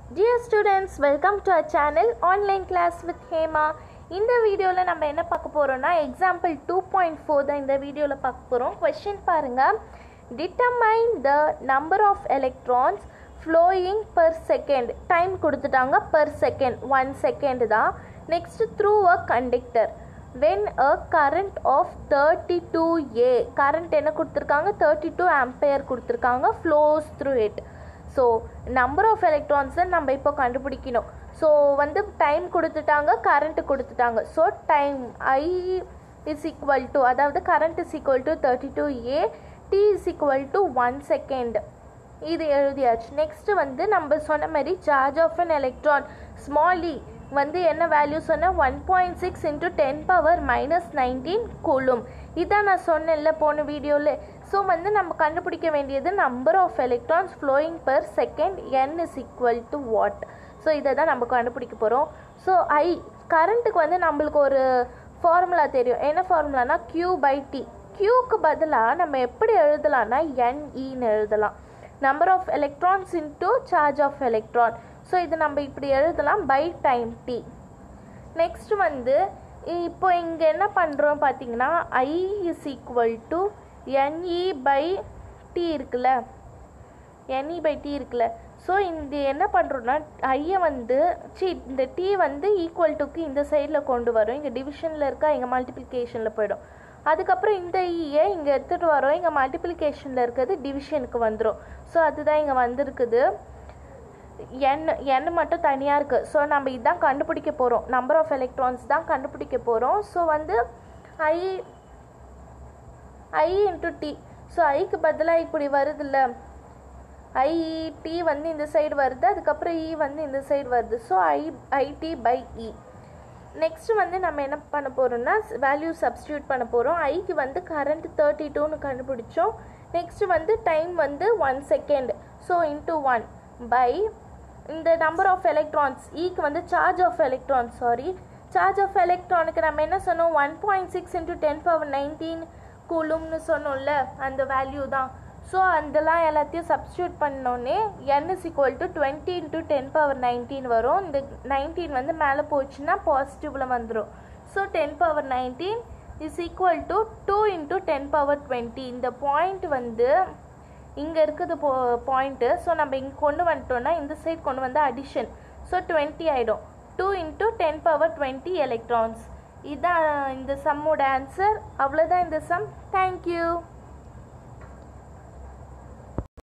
Dear students, welcome to our channel Online Class with Hema. இந்த வீடியோவில் நம்ம என்ன பார்க்க போகிறோம்னா எக்ஸாம்பிள் டூ பாயிண்ட் ஃபோர் தான் இந்த வீடியோவில் பார்க்க போகிறோம் கொஷின் பாருங்கள் determine the number of electrons flowing per second time கொடுத்துட்டாங்க per செகண்ட் ஒன் செகண்ட் தான் next through a conductor when a current of 32A current என்ன கொடுத்துருக்காங்க 32 ampere கொடுத்துருக்காங்க flows through it so number of எலக்ட்ரான்ஸை நம்ம இப்போ கண்டுபிடிக்கணும் ஸோ வந்து டைம் கொடுத்துட்டாங்க கரண்ட் கொடுத்துட்டாங்க so time I is equal to அதாவது current is equal to thirty two A T is equal to one second இது எழுதியாச்சு நெக்ஸ்ட் வந்து நம்ம சொன்ன மாதிரி charge of an electron small E வந்து என்ன வேல்யூ சொன்னேன் one point six into ten power minus nineteen coulomb இதான் நான் சொன்னேன்ல போன வீடியோவில் ஸோ வந்து நம்ம கண்டுபிடிக்க வேண்டியது number of electrons flowing per second N is equal to what so இதை தான் நம்ம கண்டுபிடிக்க போகிறோம் ஸோ ஐ கரண்ட்டுக்கு வந்து நம்மளுக்கு ஒரு ஃபார்முலா தெரியும் என்ன ஃபார்முலானா q பை டி க்யூக்கு பதிலாக நம்ம எப்படி எழுதலாம்னா என்இன்னு எழுதலாம் number of electrons into charge of electron so இது நம்ம இப்படி எழுதலாம் பை டைம் டி நெக்ஸ்ட் வந்து இப்போ இங்கே என்ன பண்ணுறோம் பார்த்தீங்கன்னா I is equal to N E by T இருக்குல்ல என்இ பை டி இருக்குல்ல ஸோ இந்த என்ன பண்ணுறோன்னா ஐயை வந்து சி இந்த டி வந்து ஈக்குவல் டுக்கு இந்த சைடில் கொண்டு வரும் இங்கே டிவிஷனில் இருக்கா இங்கே மல்டிப்ளிகேஷனில் போயிடும் அதுக்கப்புறம் இந்த ஈயை இங்கே எடுத்துகிட்டு வரோம் இங்கே மல்டிப்ளிகேஷனில் இருக்கிறது டிவிஷனுக்கு வந்துடும் ஸோ அதுதான் இங்கே வந்திருக்குது என் என் மட்டும் தனியாக இருக்குது ஸோ நம்ம இதுதான் கண்டுபிடிக்க போகிறோம் நம்பர் ஆஃப் எலக்ட்ரான்ஸ் தான் கண்டுபிடிக்க போகிறோம் ஸோ வந்து I I into T so ஐக்கு பதிலாக இப்படி வருதுல்ல ஐ டி வந்து இந்த சைடு வருது அதுக்கப்புறம் இ வந்து இந்த சைடு வருது so I IT by E next வந்து நம்ம என்ன பண்ண போகிறோம்னா வேல்யூ சப்ஸ்டியூட் பண்ண போகிறோம் ஐக்கு வந்து கரண்ட் தேர்ட்டி டூன்னு கண்டுபிடிச்சோம் நெக்ஸ்ட் வந்து டைம் வந்து one second so into one by இந்த நம்பர் ஆஃப் எலக்ட்ரான்ஸ் ஈக்கு வந்து charge of electrons sorry charge of எலக்ட்ரானுக்கு நம்ம என்ன சொன்னோம் one point six into ten power nineteen கூலும்னு சொன்னோம்ல அந்த வேல்யூ தான் ஸோ அதெல்லாம் எல்லாத்தையும் சப்ஸ்டியூட் பண்ணோன்னே N is equal to twenty into ten power nineteen வரும் இந்த நைன்டீன் வந்து மேலே போச்சுன்னா பாசிட்டிவில் வந்துடும் so ten power nineteen is equal to two into ten power twenty இந்த பாயிண்ட் வந்து இங்கே இருக்குது போ பாயிண்ட்டு ஸோ நம்ம இங்கே கொண்டு வந்துட்டோம்னா இந்த சைட் கொண்டு வந்தால் அடிஷன் ஸோ டுவெண்ட்டி ஆகிடும் two into ten power twenty electrons இதுதான் இந்த சம்மோட ஆன்சர் அவ்வளோதான் இந்த சம் தேங்க்யூ